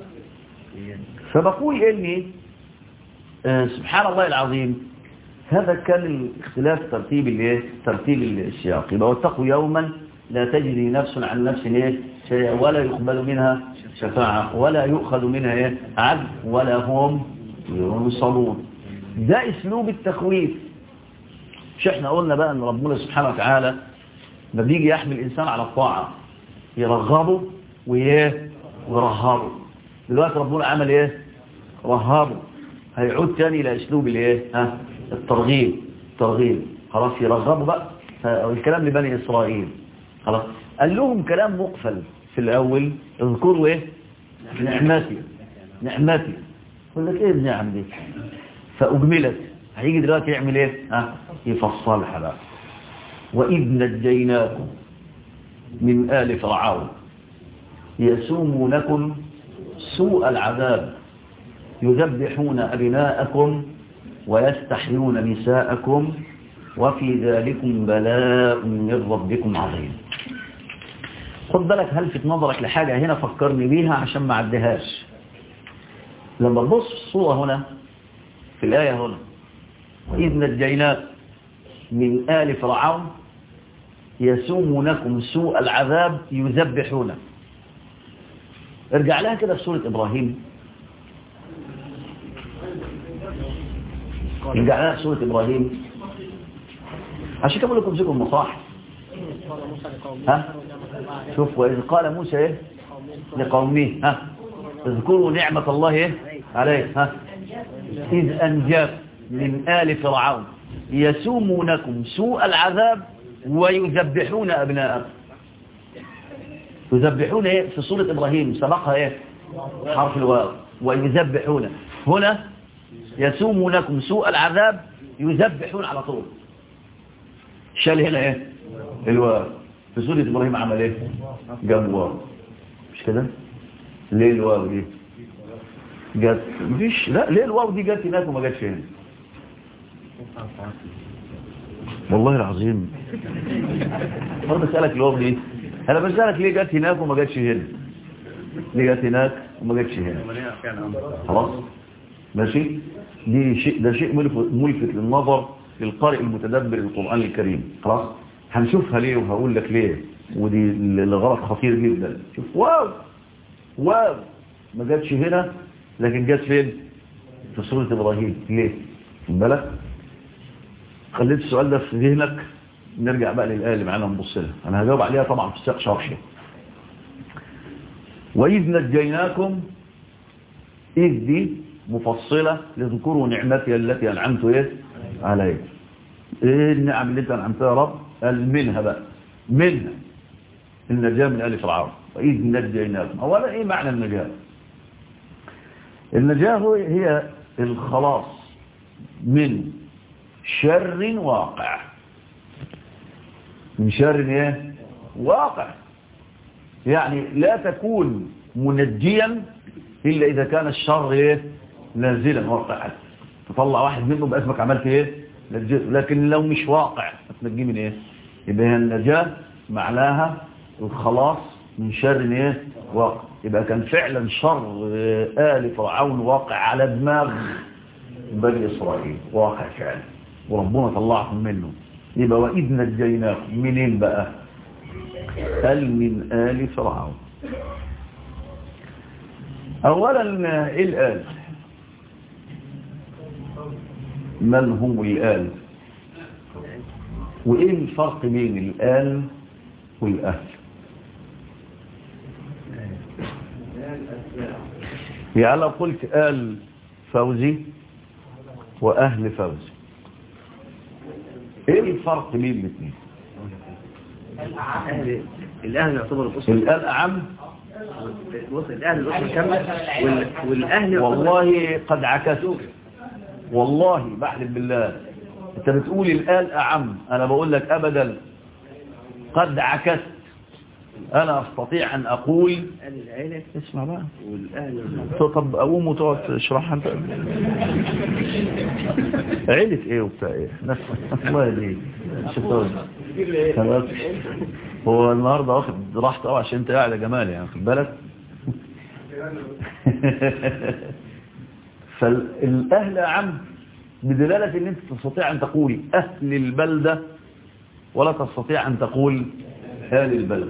فبقول اني آه سبحان الله العظيم هذا كان الاختلاف ترتيب الايه ترتيب السياق يبقى واتقوا يوما لا تجري نفس عن نفس ايه شيئا ولا يقبل منها شفاعه ولا يؤخذ منها ايه عدل ولا هم ينصرون ده اسلوب التخويف مش احنا قلنا بقى ان ربنا سبحانه وتعالى ما بيجي يحمل الانسان على الطاعه يرغبه وايه ويرهبه دلوقتي ربنا عمل ايه رهبه هيعود تاني الى اسلوب الايه ها الترغيب الترغيب خلاص يرغبوا بقى الكلام لبني اسرائيل خلاص قال لهم كلام مقفل في الاول اذكروا ايه نعمتي نعمتي يقول لك ايه النعم دي فاجملت هيجي دلوقتي يعمل ايه ها يفصلها بقى واذ نجيناكم من آل فرعون يسومونكم سوء العذاب يذبحون أبناءكم ويستحيون نساءكم وفي ذلكم بلاء من ربكم عظيم خد بالك هلفت نظرك لحاجة هنا فكرني بيها عشان ما عدهاش لما تبص الصورة هنا في الآية هنا وإذ نجيناك من آل فرعون يسومونكم سوء العذاب يذبحون ارجع لها كده في سورة إبراهيم ارجع لها في سورة إبراهيم عشان كده بقول لكم زيكم مصاحف ها شوف وإذ قال موسى ايه لقومه ها اذكروا نعمة الله ايه عليه ها إذ أنجاك من آل فرعون يسومونكم سوء العذاب ويذبحون أبناءكم يذبحون ايه في سورة إبراهيم سبقها ايه حرف الواو ويذبحون هنا يسومونكم سوء العذاب يذبحون على طول شال هنا ايه الواو في سورة إبراهيم عمل ايه جاب واو مش كده ليه الواو دي جت مفيش لا ليه الواو دي جت هناك وما جاتش هنا والله العظيم انا بسالك الواو دي انا بسالك ليه جت هناك وما جاتش هنا ليه جت هناك وما جاتش هنا خلاص ماشي دي شيء ده شيء ملفت للنظر للقارئ المتدبر للقران الكريم خلاص هنشوفها ليه وهقول لك ليه ودي لغرض خطير جدا شوف واو واو ما جاتش هنا لكن جت فين في سوره ابراهيم ليه خد بالك خليت السؤال ده في ذهنك نرجع بقى للآية اللي معانا نبص لها أنا هجاوب عليها طبعا في سياق شرحي وإذ نجيناكم إذ دي مفصلة لذكروا نعمتي التي أنعمت إيه عليك إيه النعم اللي أنت أنعمتها يا رب قال منها بقى منها النجاة من آل فرعون وإذ نجيناكم أولا إيه معنى النجاة النجاة هي الخلاص من شر واقع من شر ايه واقع يعني لا تكون منجيا الا اذا كان الشر ايه نازلا واقعا تطلع واحد منه باسمك عملت ايه نجيته لكن لو مش واقع هتنجيه من ايه يبقى هي النجاه معناها الخلاص من شر ايه واقع يبقى كان فعلا شر آل فرعون واقع على دماغ بني إسرائيل واقع فعلا وربنا طلعهم منه يبقى وإذ نجيناكم منين بقى قال من آل فرعون أولا إيه الآل من هم الآل وإيه الفرق بين الآل والأهل يعني لو قلت آل فوزي وأهل فوزي إيه الفرق بين الاثنين الأهل الأهل يعتبر الأسرة الآل أعم بص الأهل الأسرة كاملة وال- والأهل يعتبر- والله قد عكست والله بحلف بالله انت بتقول الآن أعم أنا بقول لك أبدا قد عكست أنا أستطيع أن أقول الأهل العيلة اسمع بقى والأهل طب أقوم وتقعد تشرحها أنت عيلة إيه وبتاع إيه نفس الله يهديك شطار خلاص هو النهاردة واخد راحته قوي عشان أنت قاعد يا جمال يعني خد بالك فالأهل أعم بدلالة أن أنت تستطيع أن تقول أهل البلدة ولا تستطيع أن تقول أهل البلد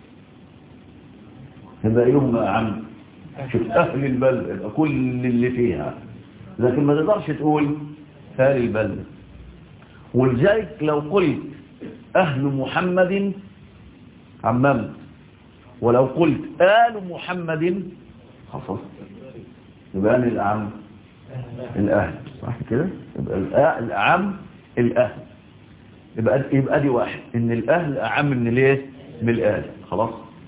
يبقى يوم أعم شوف أهل البلد يبقى كل اللي فيها لكن ما تقدرش تقول أهل البلد ولذلك لو قلت أهل محمد عممت ولو قلت آل محمد خصصت يبقى أنا الأعم الأهل صح كده يبقى الأ- الأعم الأهل يبقى يبقى دي واحد إن الأهل أعم من الايه من الآل خلاص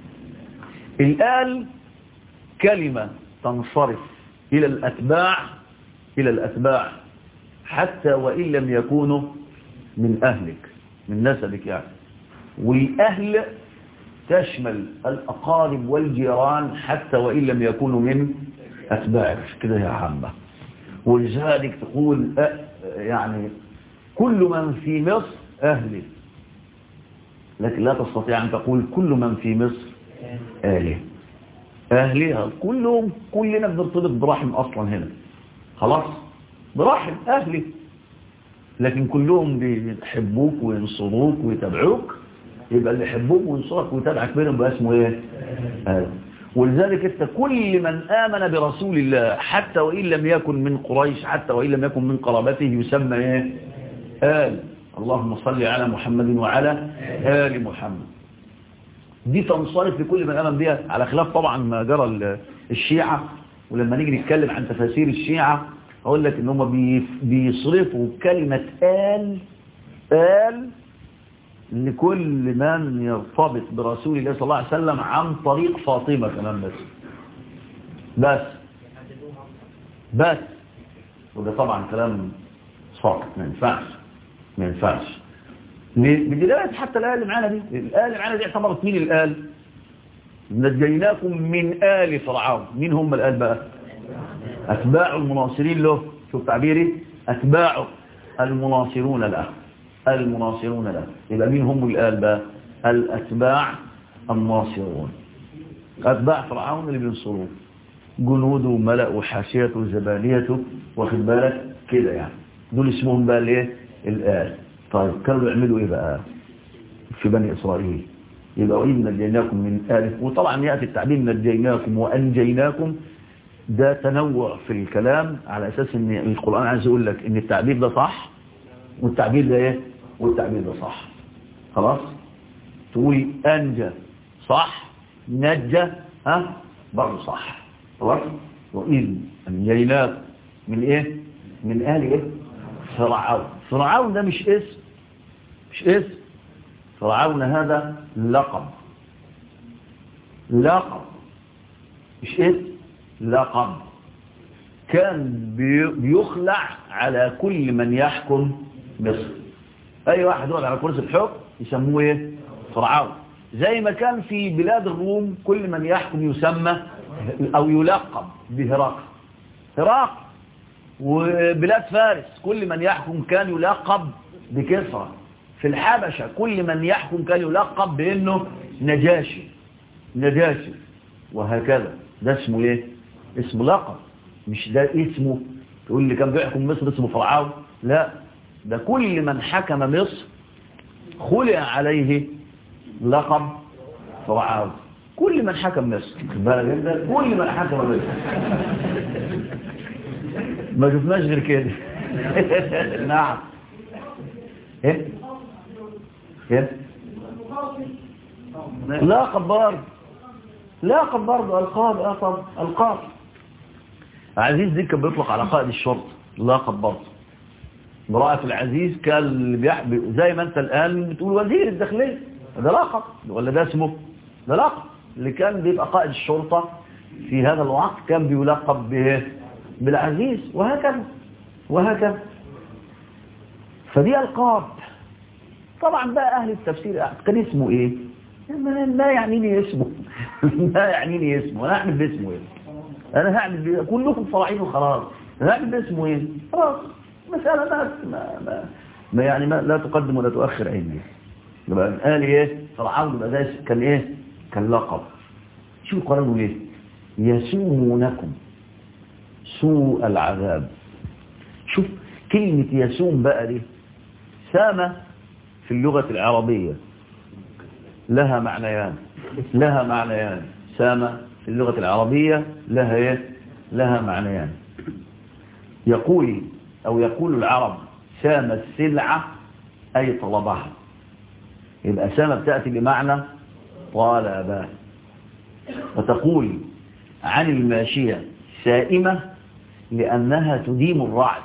الآل كلمة تنصرف إلى الأتباع إلى الأتباع حتى وإن لم يكونوا من أهلك من نسبك يعني والأهل تشمل الأقارب والجيران حتى وإن لم يكونوا من أتباعك مش كده يا عامة ولذلك تقول أه يعني كل من في مصر أهلي لكن لا تستطيع أن تقول كل من في مصر أهلي أهلي كلهم كلنا بنرتبط برحم أصلا هنا خلاص برحم أهلي لكن كلهم بيحبوك وينصروك ويتابعوك يبقى اللي يحبوك وينصرك ويتابعك بينهم بقى اسمه ايه آه. ولذلك انت كل من آمن برسول الله حتى وإن لم يكن من قريش حتى وإن لم يكن من قرابته يسمى ايه آل اللهم صل على محمد وعلى آل محمد دي تنصرف لكل من آمن بها على خلاف طبعا ما جرى ال- الشيعة ولما نيجي نتكلم عن تفاسير الشيعة أقول لك إن هم بي- بيصرفوا كلمة آل آل لكل من يرتبط برسول الله صلى الله عليه وسلم عن طريق فاطمة كمان بس بس بس وده طبعا كلام صعب ما ينفعش ما ينفعش ليه؟ بدلالة حتى الآية اللي معانا دي الآية اللي معانا دي اعتبرت مين الآل نجيناكم من آل فرعون مين هم الآل بقى أتباع المناصرين له شوف تعبيري أتباع المناصرون له المناصرون له يبقى مين هم الآل بقى الأتباع الناصرون أتباع فرعون اللي بينصروه جنوده وملأ وحاشيته وزبانيته واخد بالك كده يعني دول اسمهم بقى الايه الآل طيب كانوا يعملوا ايه بقى في بني إسرائيل يبقى وإن نجيناكم من آل وطبعا يأتي التعبير نجيناكم وأنجيناكم ده تنوع في الكلام على أساس ان القرآن عايز يقول لك ان التعبير ده صح والتعبير ده ايه والتعبير ده صح خلاص تقول أنجى صح نجى ها برضه صح خلاص وإذ أنجيناكم من ايه من آل ايه فرعون فرعون ده مش اسم مش اسم فرعون هذا لقب لقب مش اسم لقب كان بي- بيخلع على كل من يحكم مصر اي واحد يقعد على كرسي الحكم يسموه ايه فرعون زي ما كان في بلاد الروم كل من يحكم يسمى او يلقب بهرقل هرقل وبلاد فارس كل من يحكم كان يلقب بكسرى في الحبشة كل من يحكم كان يلقب بأنه نجاشي نجاشي وهكذا ده اسمه ايه اسمه لقب مش ده اسمه تقول لي كان بيحكم مصر اسمه فرعون لا ده كل من حكم مصر خلع عليه لقب فرعون كل من حكم مصر خد بالك انت؟ كل من حكم مصر ما شفناش غير كده نعم ايه ايه لقب برضه لقب برضه القاب اه طب القاب عزيز دي كان بيطلق على قائد الشرطه لقب برضه امرأة العزيز كان اللي بيحب زي ما انت الآن بتقول وزير الداخلية ده لقب ولا ده اسمه ده لقب اللي كان بيبقى قائد الشرطة في هذا الوقت كان بيلقب به بالعزيز وهكذا وهكذا فدي ألقاب طبعا بقى أهل التفسير كان اسمه إيه ما يعنيني اسمه ما يعنيني اسمه أنا هعمل باسمه إيه أنا هعمل باسمه كلكم صلاحين وخلاص أنا هعمل باسمه إيه خلاص مسألة ما, ما, ما, ما يعني ما لا تقدم ولا تؤخر عندي يبقى قال ايه فرعون يبقى ده كان ايه كان لقب شو قالوا ايه يسومونكم سوء العذاب شوف كلمة يسوم بقى دي سامة في اللغة العربية لها معنيان لها معنيان سامة في اللغة العربية لها ايه لها معنيان يقول أو يقول العرب سام السلعة أي طلبها يبقى سام بتأتي بمعنى طالبا وتقول عن الماشية سائمة لأنها تديم الرعد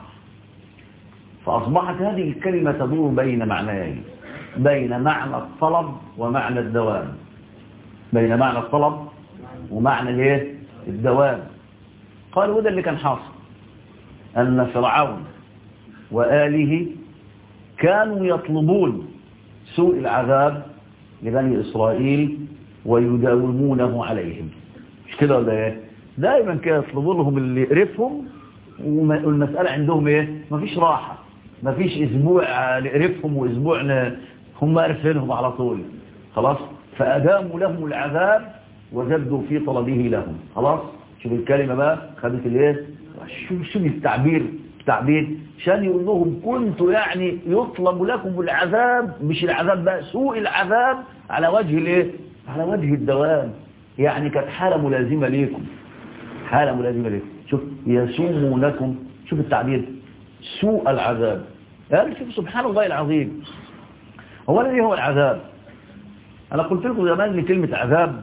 فأصبحت هذه الكلمة تدور بين معنيين بين معنى الطلب ومعنى الدوام بين معنى الطلب ومعنى الايه الدوام قالوا وده اللي كان حاصل أن فرعون وآله كانوا يطلبون سوء العذاب لبني إسرائيل ويداومونه عليهم مش كده ولا ايه دائما كانوا يطلبوا لهم اللي يقرفهم والمسألة عندهم ايه مفيش راحة مفيش اسبوع نقرفهم واسبوع ن... هم قرفينهم على طول خلاص فأداموا لهم العذاب وزدوا في طلبه لهم خلاص شوف الكلمة بقى خدت الايه شو شو التعبير التعبير عشان يقول لهم كنت يعني يطلب لكم العذاب مش العذاب بقى سوء العذاب على وجه الايه على وجه الدوام يعني كانت حالة ملازمة ليكم حالة ملازمة ليكم شوف يسومونكم شوف التعبير سوء العذاب يعني شوف سبحان الله العظيم هو الذي هو العذاب أنا قلت لكم زمان ان كلمة عذاب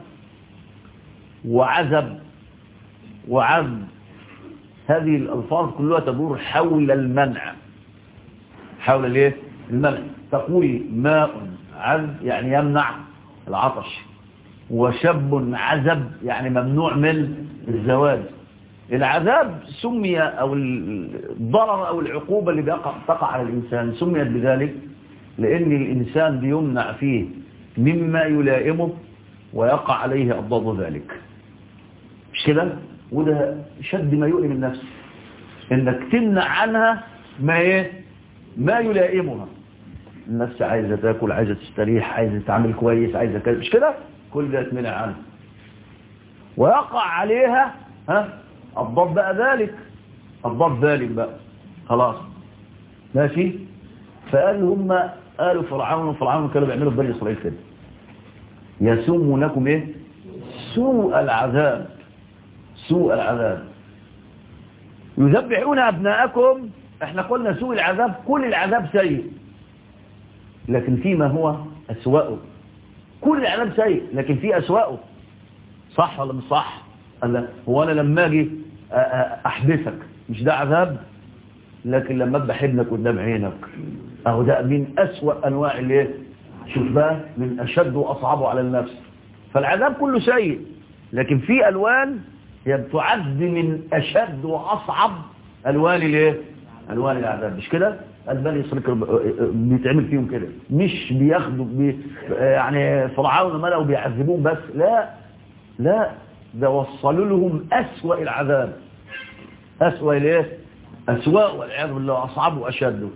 وعذب وعذب هذه الألفاظ كلها تدور حول المنع حول الايه المنع تقول ماء عذب يعني يمنع العطش وشب عذب يعني ممنوع من الزواج العذاب سمي أو الضرر أو العقوبة اللي بيقع تقع على الإنسان سميت بذلك لأن الإنسان بيمنع فيه مما يلائمه ويقع عليه أضضاد ذلك مش كده وده شد ما يؤلم النفس انك تمنع عنها ما ايه ما يلائمها النفس عايزة تاكل عايزة تستريح عايزة تعمل كويس عايزة كده مش كده كل ده تمنع عنها ويقع عليها ها الضب بقى ذلك الضب ذلك بقى خلاص ماشي فقال هم قالوا فرعون وفرعون كانوا بيعملوا في بني اسرائيل كده يسومونكم ايه سوء العذاب سوء العذاب يذبحون أبناءكم احنا قلنا سوء العذاب كل العذاب سيء لكن فيما هو أسوأه كل العذاب سيء لكن في أسوأه صح ولا مش صح قال هو أنا لما أجي أحبسك مش ده عذاب لكن لما أذبح ابنك قدام عينك أهو ده من أسوأ أنواع الايه شوف بقى من أشد وأصعبه على النفس فالعذاب كله سيء لكن في ألوان هي بتعد من أشد وأصعب ألوان الايه ألوان العذاب مش كده البني إسرائيل بيتعمل فيهم كده مش بياخدوا بي يعني فرعون ملأوا بيعذبون بس لا لا ده وصلوا لهم أسوأ العذاب أسوأ الايه أسوأ والعياذ بالله أصعب وأشد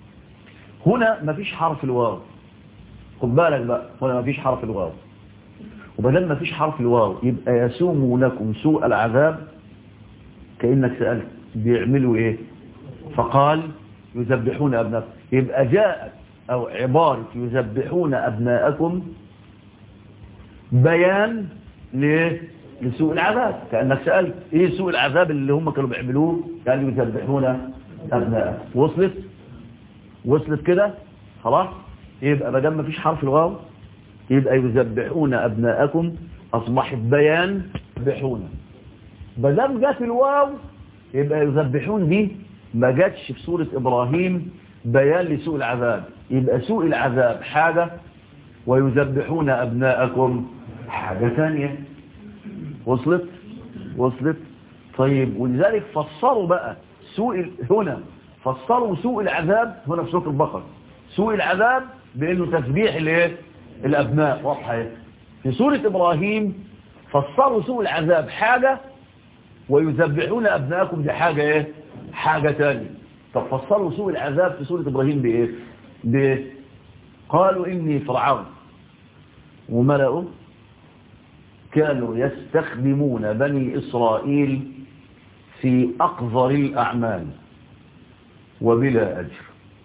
هنا مفيش حرف الواو خد بالك بقى هنا مفيش حرف الواو وبدل ما فيش حرف الواو يبقى يسومونكم سوء العذاب كأنك سألت بيعملوا ايه فقال يذبحون أبناءكم يبقى جاءت أو عبارة يذبحون أبناءكم بيان ليه لسوء العذاب كأنك سألت ايه سوء العذاب اللي هم كانوا بيعملوه كانوا يذبحون أبناء وصلت وصلت كده خلاص يبقى ما دام مفيش حرف الواو يبقى يذبحون أبناءكم أصبحت بيان يذبحون ما دام جت الواو يبقى يذبحون دي ما جاتش في سورة إبراهيم بيان لسوء العذاب يبقى سوء العذاب حاجة ويذبحون أبناءكم حاجة ثانية وصلت وصلت طيب ولذلك فسروا بقى سوء هنا فسروا سوء العذاب هنا في سورة البقرة سوء العذاب بأنه تسبيح الايه الأبناء واضحة في سورة إبراهيم فسروا سوء العذاب حاجة ويذبحون أبناءكم دي حاجة ايه حاجة تانية طب فسروا سوء العذاب في سورة إبراهيم بإيه بإيه قالوا إني فرعون وملأوا كانوا يستخدمون بني إسرائيل في أقذر الأعمال وبلا أجر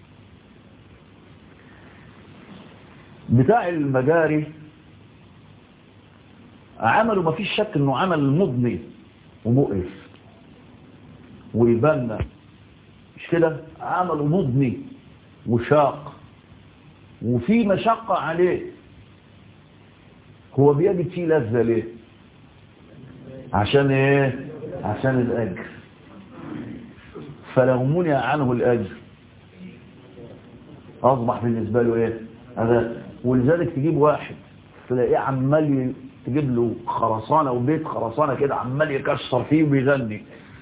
بتاع المجاري عملوا ما فيش شك انه عمل مضني ومؤلف ويبنى مش كده عملوا مضني وشاق وفي مشقة عليه هو بيجد فيه لذة ليه عشان ايه عشان الاجر فلو منع عنه الاجر اصبح بالنسبة له ايه هذا ولذلك تجيب واحد تلاقيه عمال تجيب له خرسانة وبيت خرسانة كده عمال يكسر فيه وبيغني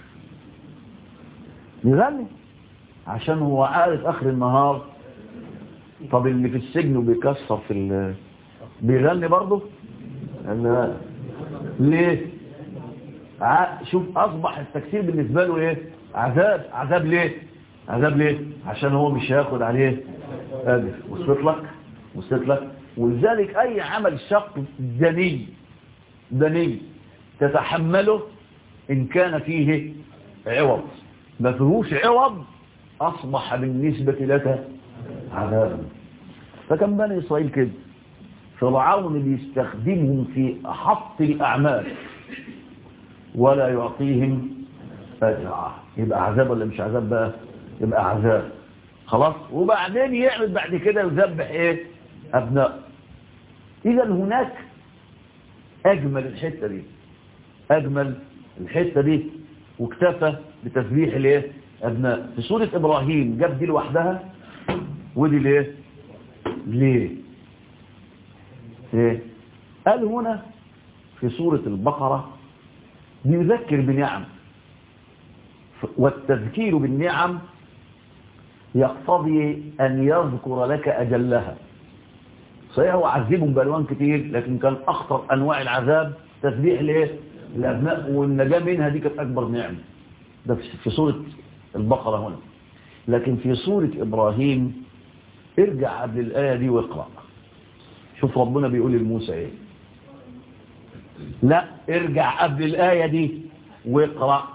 يغني عشان هو عارف اخر النهار طب اللي في السجن وبيكسر في ال... بيغني برضه أنا... ليه ع... شوف اصبح التكسير بالنسبة له ايه عذاب عذاب ليه عذاب ليه عشان هو مش هياخد عليه اجر وصلت لك وصلت لك ولذلك اي عمل شق دني دني تتحمله ان كان فيه عوض ما فيهوش عوض اصبح بالنسبة لك عذابا فكان بني اسرائيل كده فرعون بيستخدمهم في احط الاعمال ولا يعطيهم اجرا يبقى عذاب ولا مش عذاب بقى يبقى عذاب خلاص وبعدين يعمل بعد كده يذبح ايه ابناء اذا هناك اجمل الحته دي اجمل الحته دي واكتفى بتسبيح الايه ابناء في سوره ابراهيم جاب دي لوحدها ودي ليه ليه ليه قال هنا في سوره البقره بيذكر بنعم والتذكير بالنعم يقتضي أن يذكر لك أجلها صحيح هو عذبهم بألوان كتير لكن كان أخطر أنواع العذاب تسبيح ليه الأبناء والنجاة منها دي كانت أكبر نعمة ده في سورة البقرة هنا لكن في سورة إبراهيم ارجع قبل الآية دي واقرأ شوف ربنا بيقول لموسى ايه لا ارجع قبل الآية دي واقرأ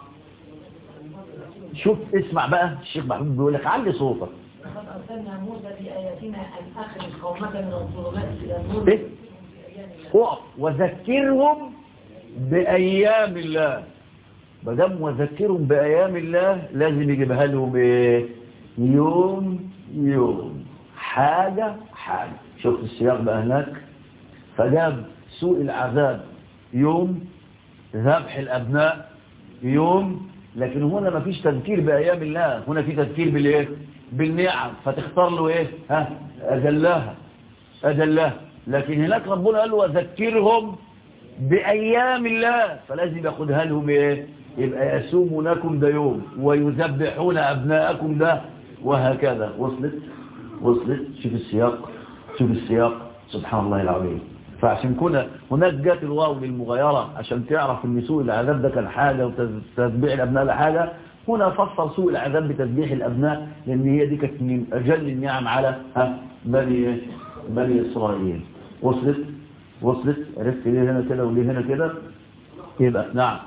شوف اسمع بقى الشيخ محمود بيقول لك علي صوتك لقد أرسلنا موسى بآياتنا أن أخرج قومك من الظلمات إلى النور ايه اقف وذكرهم بأيام الله مدام وذكرهم بأيام الله لازم يجيبها لهم ايه يوم يوم حاجة حاجة شوف السياق بقى هناك فجاب سوء العذاب يوم ذبح الأبناء يوم لكن هنا ما فيش تذكير بأيام الله هنا في تذكير بالايه بالنعم فتختار له ايه ها أجلها أجلها لكن هناك ربنا قال له وذكرهم بأيام الله فلازم ياخدها لهم ايه يبقى يسومونكم ده يوم ويذبحون أبناءكم ده وهكذا وصلت وصلت شوف السياق شوف السياق سبحان الله العظيم فعشان كنا هناك جات الواو للمغايرة عشان تعرف ان سوء العذاب ده كان حاجة وتتبيع الأبناء لحاجة هنا فسر سوء العذاب بتسبيح الأبناء لأن هي دي كانت من أجل النعم على ها بني بني إسرائيل وصلت وصلت عرفت ليه هنا كده وليه هنا كده يبقى نعم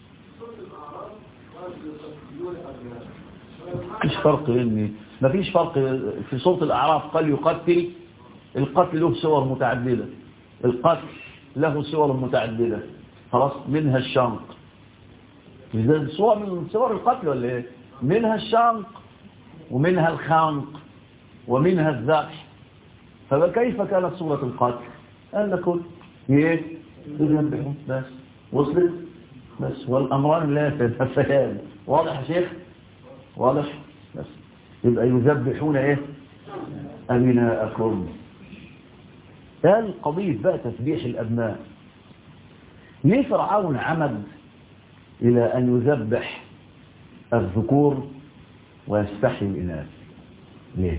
مفيش فرق لأن مفيش فرق في صوت الأعراف قال يقتل القتل له صور متعددة القتل له صور متعددة خلاص منها الشنق ده صور من صور القتل ولا ايه منها الشنق ومنها الخنق ومنها الذبح فكيف كانت صورة القتل قال لك ايه يذبحون بس وصلت بس والأمران لا يتنافيان واضح يا شيخ واضح بس يبقى يذبحون ايه أبناءكم قال قضية بقى تسبيح الأبناء ليه فرعون عمد إلى أن يذبح الذكور ويستحي الإناث ليه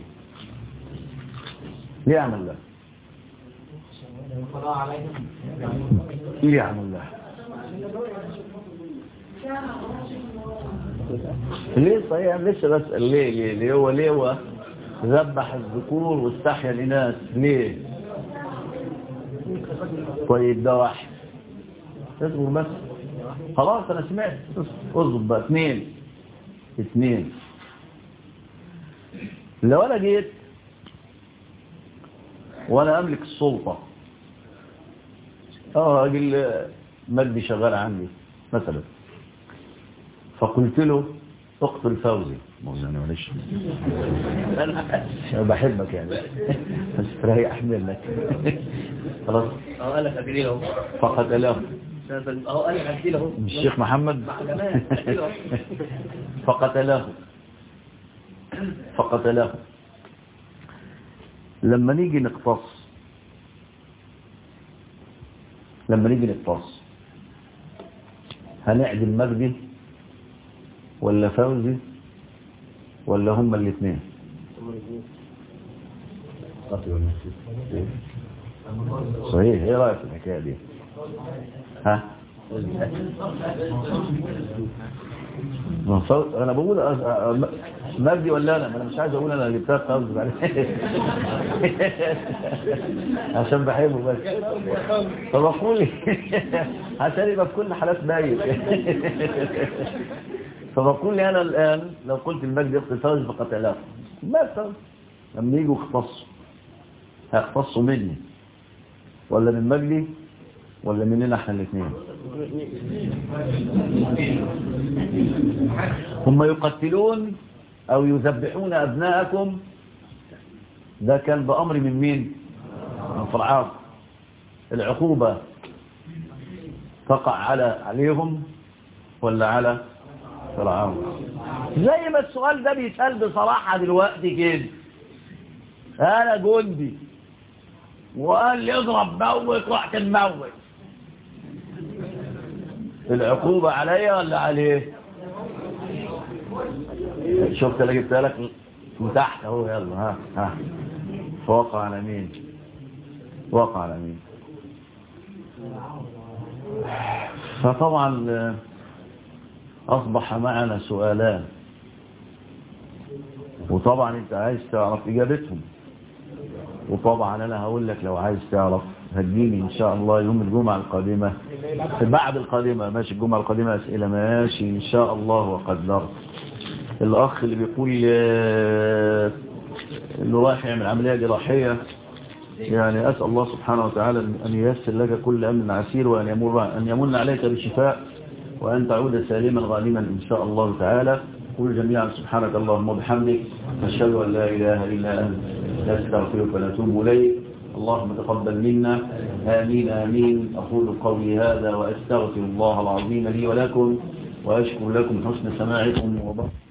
ليه عمل ده ليه عمل ده ليه صحيح لسه بسأل ليه ليه ليه هو ليه هو ذبح الذكور واستحيا الإناث ليه طيب ده واحد اصبر بس خلاص انا سمعت اصبر بقى اثنين اثنين لو انا جيت وانا املك السلطة اه راجل مجدي شغال عندي مثلا فقلت له اقتل فوزي يعني معلش انا بحبك يعني بس تريح منك خلاص اه قال لك اجري له فقتله اه قال لك اجري له الشيخ محمد فقتله فقتله لما نيجي نقتص لما نيجي نقتص هنعدل مجدي ولا فوزي ولا هما الاثنين صحيح ايه رايك في الحكايه دي ها انا بقول مجدي ولا انا انا مش عايز اقول انا اللي جبتها فوزي عشان بحبه بس فبقول لي عشان يبقى في كل حالات باين فبقول لي أنا الآن لو قلت المجد يقتل فوز فقتله مثلا لما يجوا يختصوا هيختصوا مني ولا من مجدي ولا مننا احنا الاثنين هم يقتلون او يذبحون ابناءكم ده كان بامر من مين من فرعون العقوبة تقع على عليهم ولا على فرعون زي ما السؤال ده بيتقال بصراحة دلوقتي كده انا جندي وقال لي اضرب موت رحت نموت العقوبة عليا ولا عليه شفت اللي جبتها لك من تحت اهو يلا ها ها وقع على مين وقع على مين فطبعا اصبح معنا سؤالان وطبعا انت عايز تعرف اجابتهم وطبعا انا هقول لك لو عايز تعرف هتجيني ان شاء الله يوم الجمعة القادمة بعد القادمة ماشي الجمعة القادمة اسئلة ماشي ان شاء الله وقدرت الاخ اللي بيقول انه رايح يعمل عملية جراحية يعني اسأل الله سبحانه وتعالى ان ييسر لك كل امن عسير وان يمر ان يمن عليك بالشفاء وان تعود سالما غانما ان شاء الله تعالى قل جميعا سبحانك اللهم وبحمدك نشهد ان لا اله الا انت نستغفرك ونتوب اليك اللهم تقبل منا آمين آمين أقول قولي هذا وأستغفر الله العظيم لي ولكم وأشكر لكم حسن سماعكم وبركاته